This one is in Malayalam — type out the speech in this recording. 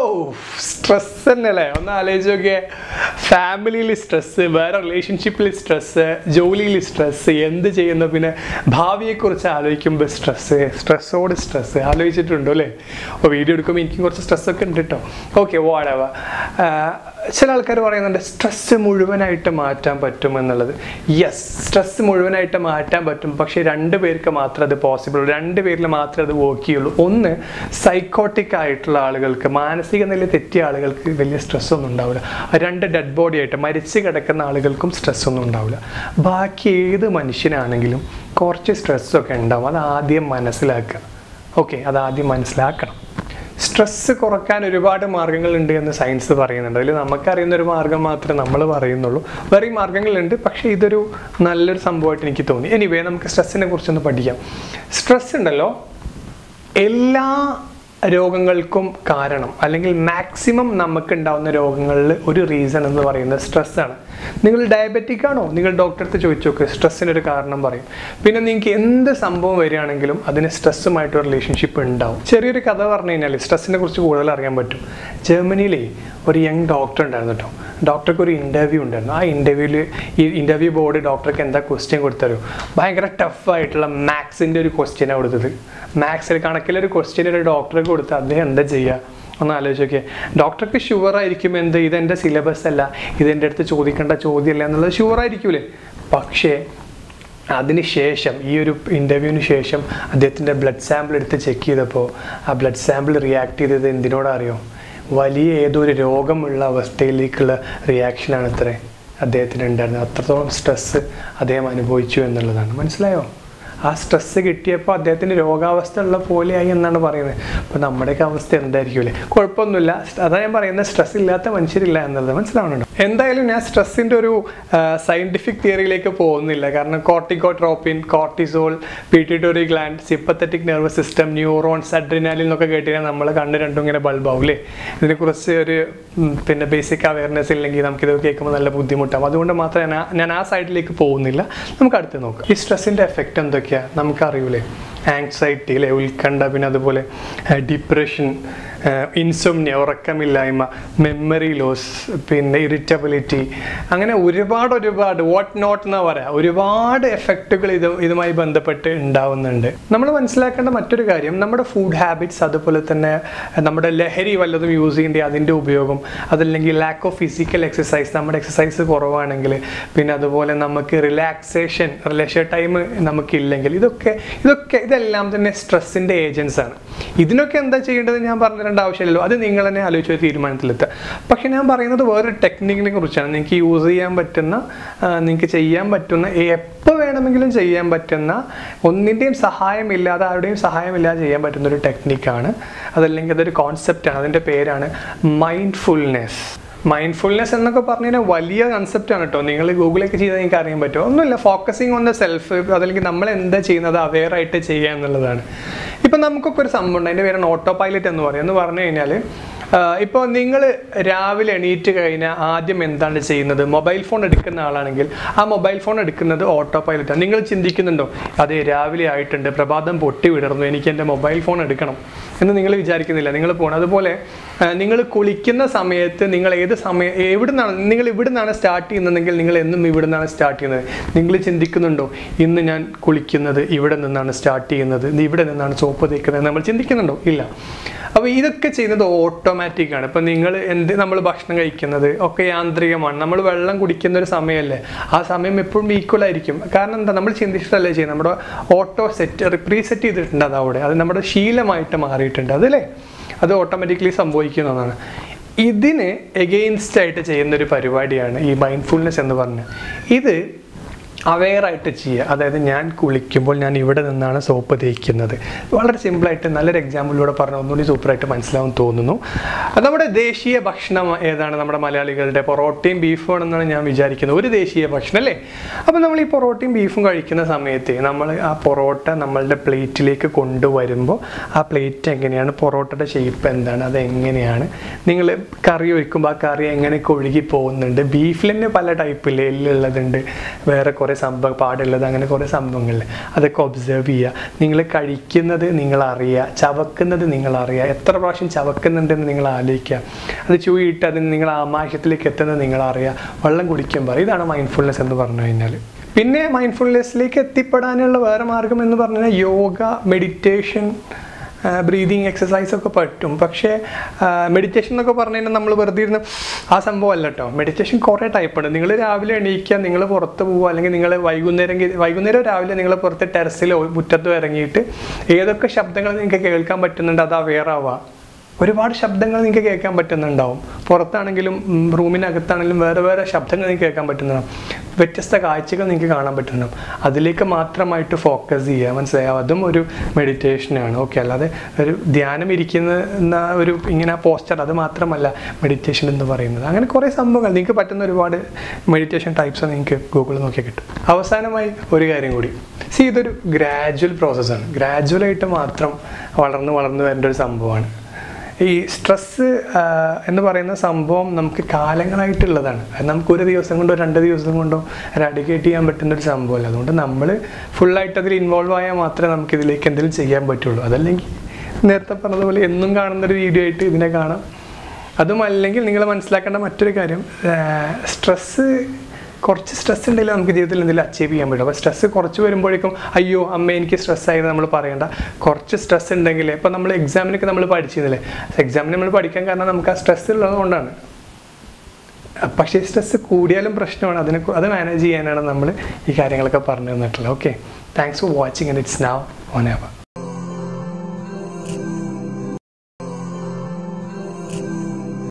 സ്ട്രെസ് തന്നെയല്ലേ ഒന്ന് ആലോചിച്ച് നോക്കിയേ ഫാമിലിയിൽ സ്ട്രെസ് വേറെ റിലേഷൻഷിപ്പിൽ സ്ട്രെസ് ജോലിയിൽ സ്ട്രെസ് എന്ത് ചെയ്യുന്നു പിന്നെ ഭാവിയെക്കുറിച്ച് ആലോചിക്കുമ്പോൾ സ്ട്രെസ് സ്ട്രെസ്സോട് സ്ട്രെസ് ആലോചിച്ചിട്ടുണ്ടോ അല്ലേ അപ്പോൾ വീഡിയോ എടുക്കുമ്പോൾ എനിക്ക് കുറച്ച് സ്ട്രെസ്സൊക്കെ ഉണ്ട് കേട്ടോ ഓക്കെ വാടവ ചില ആൾക്കാർ പറയുന്നുണ്ട് സ്ട്രെസ് മുഴുവനായിട്ട് മാറ്റാൻ പറ്റും എന്നുള്ളത് യെസ് സ്ട്രെസ് മുഴുവനായിട്ട് മാറ്റാൻ പറ്റും പക്ഷേ രണ്ട് പേർക്ക് മാത്രമേ അത് പോസിബിൾ രണ്ട് പേരിൽ മാത്രമേ അത് വർക്ക് ചെയ്യുള്ളൂ ഒന്ന് സൈക്കോട്ടിക് ആയിട്ടുള്ള ആളുകൾക്ക് മാനസിക നില തെറ്റിയ ആളുകൾക്ക് വലിയ സ്ട്രെസ് ഒന്നും ഉണ്ടാവില്ല രണ്ട് ഡെഡ് ബോഡി ആയിട്ട് മരിച്ചു കിടക്കുന്ന ആളുകൾക്കും സ്ട്രെസ് ഒന്നും ഉണ്ടാവില്ല ബാക്കി ഏത് മനുഷ്യനാണെങ്കിലും കുറച്ച് സ്ട്രെസ്സൊക്കെ ഉണ്ടാവും അത് ആദ്യം മനസ്സിലാക്കുക ഓക്കെ അത് ആദ്യം മനസ്സിലാക്കണം സ്ട്രെസ് കുറക്കാൻ ഒരുപാട് മാർഗ്ഗങ്ങളുണ്ട് എന്ന് സയൻസ് പറയുന്നുണ്ട് അതിൽ നമുക്കറിയുന്ന ഒരു മാർഗ്ഗം മാത്രമേ നമ്മൾ പറയുന്നുള്ളൂ വേറെ മാർഗ്ഗങ്ങളുണ്ട് പക്ഷേ ഇതൊരു നല്ലൊരു സംഭവമായിട്ട് എനിക്ക് തോന്നി എനിവേ നമുക്ക് സ്ട്രെസ്സിനെ കുറിച്ചൊന്ന് പഠിക്കാം സ്ട്രെസ് ഉണ്ടല്ലോ എല്ലാ രോഗങ്ങൾക്കും കാരണം അല്ലെങ്കിൽ മാക്സിമം നമുക്ക് ഉണ്ടാവുന്ന രോഗങ്ങളിൽ ഒരു റീസൺ എന്ന് പറയുന്നത് സ്ട്രെസ്സാണ് നിങ്ങൾ ഡയബറ്റിക് ആണോ നിങ്ങൾ ഡോക്ടറെ അടുത്ത് ചോദിച്ചു നോക്ക് സ്ട്രെസ്സിനൊരു കാരണം പറയും പിന്നെ നിങ്ങൾക്ക് എന്ത് സംഭവം വരികയാണെങ്കിലും അതിന് സ്ട്രെസ്സുമായിട്ട് റിലേഷൻഷിപ്പ് ഉണ്ടാവും ചെറിയൊരു കഥ പറഞ്ഞു കഴിഞ്ഞാൽ സ്ട്രെസ്സിനെ കുറിച്ച് കൂടുതൽ അറിയാൻ പറ്റും ജർമ്മനിയിലെ ഒരു യങ് ഡോക്ടർ ഉണ്ടായിരുന്നു കേട്ടോ ഡോക്ടർക്ക് ഒരു ഇൻ്റർവ്യൂ ഉണ്ടായിരുന്നു ആ ഇൻ്റർവ്യൂവിൽ ഈ ഇൻ്റർവ്യൂ ബോർഡ് ഡോക്ടർക്ക് എന്താ ക്വസ്റ്റ്യൻ കൊടുത്തരോ ഭയങ്കര ടഫായിട്ടുള്ള മാത്സിൻ്റെ ഒരു ക്വസ്റ്റ്യനാണ് കൊടുത്തത് മാത്സിൽ കണക്കിലൊരു ക്വസ്റ്റ്യൻ ഒരു ഡോക്ടർക്ക് കൊടുത്ത് അദ്ദേഹം എന്താ ചെയ്യുക ഒന്ന് ആലോചിച്ച് നോക്കിയേ ഡോക്ടർക്ക് ഷുവർ ആയിരിക്കും എന്ത് ഇതെൻ്റെ സിലബസ് അല്ല ഇതെൻ്റെ അടുത്ത് ചോദിക്കേണ്ട ചോദ്യമല്ല എന്നുള്ളത് ഷുവർ ആയിരിക്കൂലേ പക്ഷേ അതിനുശേഷം ഈ ഒരു ഇൻ്റർവ്യൂവിന് ശേഷം അദ്ദേഹത്തിൻ്റെ ബ്ലഡ് സാമ്പിൾ എടുത്ത് ചെക്ക് ചെയ്തപ്പോൾ ആ ബ്ലഡ് സാമ്പിൾ റിയാക്ട് ചെയ്തത് എന്തിനോടാ അറിയോ വലിയ ഏതോ ഒരു രോഗമുള്ള അവസ്ഥയിലേക്കുള്ള റിയാക്ഷനാണ് ഇത്രേ അദ്ദേഹത്തിന് ഉണ്ടായിരുന്നത് അത്രത്തോളം സ്ട്രെസ്സ് അദ്ദേഹം അനുഭവിച്ചു എന്നുള്ളതാണ് മനസ്സിലായോ ആ സ്ട്രെസ്സ് കിട്ടിയപ്പോൾ അദ്ദേഹത്തിന് രോഗാവസ്ഥ ഉള്ള പോലെയായി എന്നാണ് പറയുന്നത് അപ്പോൾ നമ്മുടെയൊക്കെ അവസ്ഥ എന്തായിരിക്കും അല്ലേ കുഴപ്പമൊന്നുമില്ല അതാ ഞാൻ പറയുന്നത് സ്ട്രെസ് ഇല്ലാത്ത മനുഷ്യരില്ല എന്നുള്ളത് മനസ്സിലാവുന്നുണ്ടോ എന്തായാലും ഞാൻ സ്ട്രെസ്സിൻ്റെ ഒരു സയൻറ്റിഫിക് തിയറിയിലേക്ക് പോകുന്നില്ല കാരണം corticotropin cortisol pituitary gland sympathetic nervous system neurons adrenaline എന്നൊക്കെ കേട്ടുകഴിഞ്ഞാൽ നമ്മൾ കണ്ണ് രണ്ടും ഇങ്ങനെ ബൾബാവും അല്ലേ ഇതിനെക്കുറിച്ച് ഒരു ഉം, പിന്നെ ബേസിക് അവയർനെസ് ഇല്ലെങ്കിൽ നമുക്കിത് കേൾക്കുമ്പോൾ നല്ല ബുദ്ധിമുട്ടാവും അതുകൊണ്ട് മാത്രമേ ഞാൻ ആ- ഞാൻ ആ സൈഡിലേക്ക് പോകുന്നില്ല നമുക്ക് അടുത്ത് നോക്കാം ഈ സ്ട്രെസ്സിൻ്റെ എഫക്റ്റ് എന്തൊക്കെയാണ് നമുക്കറിയൂലേ ആങ്സൈറ്റി അല്ലേ ഉത്കണ്ഠ പിന്നെ അതുപോലെ ഡിപ്രഷൻ ഇൻസോംനിയ ഉറക്കമില്ലായ്മ മെമ്മറി ലോസ് പിന്നെ ഇറിറ്റബിലിറ്റി അങ്ങനെ ഒരുപാട് ഒരുപാട് വാട്ട് നോട്ട് എന്നാ പറയാ ഒരുപാട് എഫക്റ്റുകൾ ഇത് ഇതുമായി ബന്ധപ്പെട്ട് ഉണ്ടാവുന്നുണ്ട് നമ്മൾ മനസ്സിലാക്കേണ്ട മറ്റൊരു കാര്യം നമ്മുടെ ഫുഡ് ഹാബിറ്റ്സ് അതുപോലെ തന്നെ നമ്മുടെ ലഹരി വല്ലതും യൂസ് ചെയ്യേണ്ട അതിൻ്റെ ഉപയോഗം അതല്ലെങ്കിൽ ലാക്ക് ഓഫ് ഫിസിക്കൽ എക്സസൈസ് നമ്മുടെ എക്സസൈസ് കുറവാണെങ്കിൽ പിന്നെ അതുപോലെ നമുക്ക് റിലാക്സേഷൻ റിലേഷൻ ടൈം നമുക്കില്ലെങ്കിൽ ഇതൊക്കെ ഇതൊക്കെ ഇതെല്ലാം തന്നെ സ്ട്രെസ്സിൻ്റെ ഏജൻസ് ആണ് ഇതിനൊക്കെ എന്താ ചെയ്യേണ്ടത് ഞാൻ പറഞ്ഞു തരേണ്ട ആവശ്യമില്ലല്ലോ അത് നിങ്ങൾ തന്നെ ആലോചിച്ച് ഒരു തീരുമാനത്തിലെത്തുക പക്ഷെ ഞാൻ പറയുന്നത് വേറൊരു ടെക്നിക്കിനെ കുറിച്ചാണ് നിങ്ങൾക്ക് യൂസ് ചെയ്യാൻ പറ്റുന്ന ആ, നിങ്ങൾക്ക് ചെയ്യാൻ പറ്റുന്ന എപ്പോൾ വേണമെങ്കിലും ചെയ്യാൻ പറ്റുന്ന ഒന്നിൻ്റെയും സഹായമില്ലാതെ ആരുടെയും സഹായമില്ലാതെ ചെയ്യാൻ പറ്റുന്ന ഒരു ടെക്നിക്കാണ് അതല്ലെങ്കിൽ അതൊരു കോൺസെപ്റ്റാണ് അതിൻ്റെ പേരാണ് മൈൻഡ്ഫുൾനെസ് മൈൻഡ്ഫുൾനെസ് എന്നൊക്കെ പറഞ്ഞു കഴിഞ്ഞാൽ വലിയ കൺസെപ്റ്റാണ് കേട്ടോ നിങ്ങൾ ഗൂഗിളൊക്കെ ചെയ്താൽ നിങ്ങൾക്ക് അറിയാൻ പറ്റും ഒന്നുമില്ല ഫോക്കസിങ് ഓൺ ദ സെൽഫ് അതല്ലെങ്കിൽ നമ്മൾ എന്താ ചെയ്യുന്നത് അവെയർ ആയിട്ട് ചെയ്യുക എന്നുള്ളതാണ് ഇപ്പം നമുക്കൊക്കെ ഒരു സംഭവം ഉണ്ട് അതിൻ്റെ പേരാണ് ഓട്ടോ പൈലറ്റ് എന്ന് പറയും എന്ന് പറഞ്ഞു കഴിഞ്ഞാൽ ഇപ്പോൾ നിങ്ങൾ രാവിലെ എണീറ്റ് കഴിഞ്ഞാൽ ആദ്യം എന്താണ് ചെയ്യുന്നത് മൊബൈൽ ഫോൺ എടുക്കുന്ന ആളാണെങ്കിൽ ആ മൊബൈൽ ഫോൺ എടുക്കുന്നത് ഓട്ടോ പൈലറ്റാണ് നിങ്ങൾ ചിന്തിക്കുന്നുണ്ടോ അതെ രാവിലെ ആയിട്ടുണ്ട് പ്രഭാതം പൊട്ടി വിടർന്നു എനിക്ക് എൻ്റെ മൊബൈൽ ഫോൺ എടുക്കണം എന്ന് നിങ്ങൾ വിചാരിക്കുന്നില്ല നിങ്ങൾ പോകണം അതുപോലെ നിങ്ങൾ കുളിക്കുന്ന സമയത്ത് നിങ്ങൾ ഏത് സമയം എവിടുന്നാണ് നിങ്ങൾ ഇവിടുന്നാണ് സ്റ്റാർട്ട് ചെയ്യുന്നതെങ്കിൽ നിങ്ങൾ എന്നും ഇവിടുന്നാണ് സ്റ്റാർട്ട് ചെയ്യുന്നത് നിങ്ങൾ ചിന്തിക്കുന്നുണ്ടോ ഇന്ന് ഞാൻ കുളിക്കുന്നത് ഇവിടെ നിന്നാണ് സ്റ്റാർട്ട് ചെയ്യുന്നത് ഇന്ന് ഇവിടെ നിന്നാണ് സോപ്പ് തേക്കുന്നത് നമ്മൾ ചിന്തിക്കുന്നുണ്ടോ ഇല്ല അപ്പോൾ ഇതൊക്കെ ചെയ്യുന്നത് ഓട്ടോമാറ്റിക് ആണ് ഇപ്പം നിങ്ങൾ എന്ത് നമ്മൾ ഭക്ഷണം കഴിക്കുന്നത് ഒക്കെ യാന്ത്രികമാണ് നമ്മൾ വെള്ളം കുടിക്കുന്ന ഒരു സമയമല്ലേ ആ സമയം എപ്പോഴും ഈക്വൽ ആയിരിക്കും കാരണം എന്താ നമ്മൾ ചിന്തിച്ചിട്ടല്ലേ ചെയ്യുന്നത് നമ്മുടെ ഓട്ടോ സെറ്റ് പ്രീസെറ്റ് ചെയ്തിട്ടുണ്ട് അത് അവിടെ അത് നമ്മുടെ ശീലമായിട്ട് മാറിയിട്ടുണ്ട് അതല്ലേ അത് ഓട്ടോമാറ്റിക്കലി സംഭവിക്കുന്നതാണ് ഇതിന് എഗെയിൻസ്റ്റ് ആയിട്ട് ചെയ്യുന്ന ഒരു പരിപാടിയാണ് ഈ മൈൻഡ്ഫുൾനെസ് എന്ന് പറഞ്ഞത് ഇത് അവെയർ ആയിട്ട് ചെയ്യുക അതായത് ഞാൻ കുളിക്കുമ്പോൾ ഞാൻ ഇവിടെ നിന്നാണ് സോപ്പ് തേക്കുന്നത് വളരെ സിമ്പിളായിട്ട് നല്ലൊരു എക്സാമ്പിളിലൂടെ പറഞ്ഞ ഒന്നുകൂടി സൂപ്പറായിട്ട് മനസ്സിലാവും തോന്നുന്നു അത് നമ്മുടെ ദേശീയ ഭക്ഷണം ഏതാണ് നമ്മുടെ മലയാളികളുടെ പൊറോട്ടയും ബീഫും ആണെന്നാണ് ഞാൻ വിചാരിക്കുന്നത് ഒരു ദേശീയ ഭക്ഷണം അല്ലേ അപ്പോൾ നമ്മൾ ഈ പൊറോട്ടയും ബീഫും കഴിക്കുന്ന സമയത്ത് നമ്മൾ ആ പൊറോട്ട നമ്മളുടെ പ്ലേറ്റിലേക്ക് കൊണ്ടുവരുമ്പോൾ ആ പ്ലേറ്റ് എങ്ങനെയാണ് പൊറോട്ടയുടെ ഷേപ്പ് എന്താണ് അത് എങ്ങനെയാണ് നിങ്ങൾ കറി ഒഴിക്കുമ്പോൾ ആ കറി എങ്ങനെയൊക്കെ ഒഴുകി പോകുന്നുണ്ട് ബീഫിൽ തന്നെ പല ടൈപ്പിൽ എല്ലുള്ളതുണ്ട് വേറെ കുറേ കുറേ സംഭവം പാടുള്ളത് അങ്ങനെ കുറേ സംഭവങ്ങളില്ലേ അതൊക്കെ ഒബ്സർവ് ചെയ്യുക നിങ്ങൾ കഴിക്കുന്നത് നിങ്ങൾ അറിയുക ചവക്കുന്നത് നിങ്ങൾ അറിയുക എത്ര പ്രാവശ്യം ചവക്കുന്നുണ്ടെന്ന് നിങ്ങൾ ആലോചിക്കുക അത് ചൂയിട്ട് അതിന് നിങ്ങൾ ആമാശയത്തിലേക്ക് എത്തുന്നത് നിങ്ങൾ അറിയുക വെള്ളം കുടിക്കുമ്പോൾ ഇതാണ് മൈൻഡ്ഫുൾനെസ് എന്ന് പറഞ്ഞു കഴിഞ്ഞാൽ പിന്നെ മൈൻഡ്ഫുൾനെസ്സിലേക്ക് എത്തിപ്പെടാനുള്ള വേറെ മാർഗം എന്ന് പറഞ്ഞാൽ യോഗ മെഡിറ്റേഷൻ ബ്രീതിങ് എക്സസൈസ് ഒക്കെ പറ്റും പക്ഷേ മെഡിറ്റേഷൻ എന്നൊക്കെ പറഞ്ഞു കഴിഞ്ഞാൽ നമ്മൾ വെറുതെ ഇരുന്ന് ആ സംഭവം അല്ല കേട്ടോ മെഡിറ്റേഷൻ കുറേ ടൈപ്പ് ഉണ്ട് നിങ്ങൾ രാവിലെ എണീക്കുക നിങ്ങൾ പുറത്ത് പോവുക അല്ലെങ്കിൽ നിങ്ങൾ വൈകുന്നേരം വൈകുന്നേരം രാവിലെ നിങ്ങൾ പുറത്ത് ടെറസിലോ മുറ്റത്തോ ഇറങ്ങിയിട്ട് ഏതൊക്കെ ശബ്ദങ്ങൾ നിങ്ങൾക്ക് കേൾക്കാൻ പറ്റുന്നുണ്ട് അത് അവെയർ ആവുക ഒരുപാട് ശബ്ദങ്ങൾ നിങ്ങൾക്ക് കേൾക്കാൻ പറ്റുന്നുണ്ടാവും പുറത്താണെങ്കിലും ഉം, റൂമിനകത്താണെങ്കിലും വേറെ വേറെ ശബ്ദങ്ങൾ നിങ്ങൾക്ക് കേൾക്കാൻ പറ്റുന്നുണ്ടാവും വ്യത്യസ്ത കാഴ്ചകൾ നിങ്ങൾക്ക് കാണാൻ പറ്റുന്നുണ്ടാവും അതിലേക്ക് മാത്രമായിട്ട് ഫോക്കസ് ചെയ്യുക മനസ്സിലായോ അതും ഒരു മെഡിറ്റേഷനാണ് ഓക്കെ അല്ലാതെ ഒരു ധ്യാനം ഇരിക്കുന്ന എന്ന ഒരു ഇങ്ങനെ പോസ്റ്റർ അത് മാത്രമല്ല മെഡിറ്റേഷൻ എന്ന് പറയുന്നത് അങ്ങനെ കുറേ സംഭവങ്ങൾ നിങ്ങൾക്ക് പറ്റുന്ന ഒരുപാട് മെഡിറ്റേഷൻ ടൈപ്സ് നിങ്ങൾക്ക് ഗൂഗിളിൽ നോക്കിയാൽ കിട്ടും അവസാനമായി ഒരു കാര്യം കൂടി സി ഇതൊരു ഗ്രാജുവൽ പ്രോസസ്സാണ് ഗ്രാജുവലായിട്ട് മാത്രം വളർന്ന് വളർന്ന് വരേണ്ട ഒരു സംഭവമാണ് ഈ സ്ട്രെസ്സ് എന്ന് പറയുന്ന സംഭവം നമുക്ക് കാലങ്ങളായിട്ടുള്ളതാണ് അത് നമുക്ക് ഒരു ദിവസം കൊണ്ടോ രണ്ട് ദിവസം കൊണ്ടോ എറാഡിക്കേറ്റ് ചെയ്യാൻ പറ്റുന്ന ഒരു സംഭവമല്ല അതുകൊണ്ട് നമ്മൾ ഫുള്ളായിട്ട് അതിൽ ഇൻവോൾവ് ആയാൽ മാത്രമേ നമുക്ക് ഇതിലേക്ക് എന്തെങ്കിലും ചെയ്യാൻ പറ്റുള്ളൂ അതല്ലെങ്കിൽ നേരത്തെ പറഞ്ഞതുപോലെ എന്നും കാണുന്ന ഒരു വീഡിയോ ആയിട്ട് ഇതിനെ കാണാം അതും അല്ലെങ്കിൽ നിങ്ങൾ മനസ്സിലാക്കേണ്ട മറ്റൊരു കാര്യം സ്ട്രെസ്സ് കുറച്ച് സ്ട്രെസ് ഉണ്ടെങ്കിൽ നമുക്ക് ജീവിതത്തിൽ എന്തെങ്കിലും അച്ചീവ് ചെയ്യാൻ പറ്റും അപ്പോൾ സ്ട്രെസ് കുറച്ച് വരുമ്പോഴേക്കും അയ്യോ അമ്മ എനിക്ക് സ്ട്രെസ് ആയത് നമ്മൾ പറയണ്ട കുറച്ച് സ്ട്രെസ് ഉണ്ടെങ്കിൽ ഇപ്പോൾ നമ്മൾ എക്സാമിനൊക്കെ നമ്മൾ പഠിച്ചിരുന്നില്ലേ എക്സാമിന് നമ്മൾ പഠിക്കാൻ കാരണം നമുക്ക് ആ സ്ട്രെസ് ഉള്ളത് കൊണ്ടാണ് പക്ഷേ സ്ട്രെസ് കൂടിയാലും പ്രശ്നമാണ് അതിനെ കു- അത് മാനേജ് ചെയ്യാനാണ് നമ്മൾ ഈ കാര്യങ്ങളൊക്കെ പറഞ്ഞു തന്നിട്ടുള്ളത് okay thanks for watching and it's now or ever